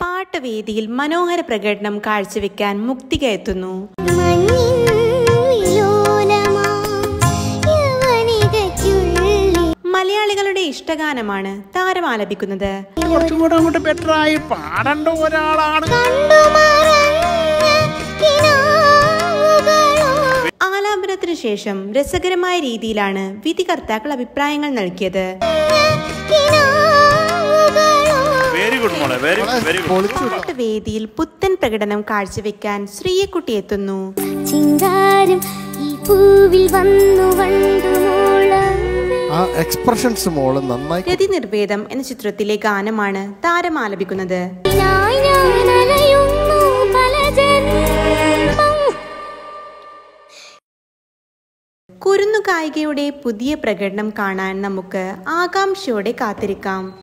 പാട്ടുവേദിയിൽ മനോഹര പ്രകടനം കാഴ്ചവെക്കാൻ മുക്തിക എത്തുന്നു മലയാളികളുടെ ഇഷ്ടഗാനമാണ് താരം ആലപിക്കുന്നത് കുറച്ചും കൂടെ അങ്ങോട്ട് ബെറ്റർ ആയി പാടേണ്ട ഒരാളാണ് ആലാപനത്തിനു ശേഷം രസകരമായ രീതിയിലാണ് വിധികർത്താക്കൾ അഭിപ്രായങ്ങൾ നൽകിയത് വെരി ഗുഡ് മോളെ വെരി വെരി ഗുഡ് പൊളിച്ചു പാട്ടുവേദിയിൽ പുത്തൻ പ്രകടനം കാഴ്ചവെക്കാൻ ശ്രീയക്കുട്ടി എത്തുന്നു ചിങ്കാരം ഈ പൂവിൽ വന്നു വണ്ടുമോളവേ ആ എക്സ്പ്രഷൻസ് മോള് നന്നായി രതി നിർവേദം എന്ന ചിത്രത്തിലെ ഗാനമാണ് താരം ആലപിക്കുന്നത് ഇതിനായി ഞാൻ അലയുന്നു പല ജന്മം കുരുന്നു കായികയുടെ പുതിയ പ്രകടനം കാണാൻ നമുക്ക് ആകാംക്ഷയോടെ കാത്തിരിക്കാം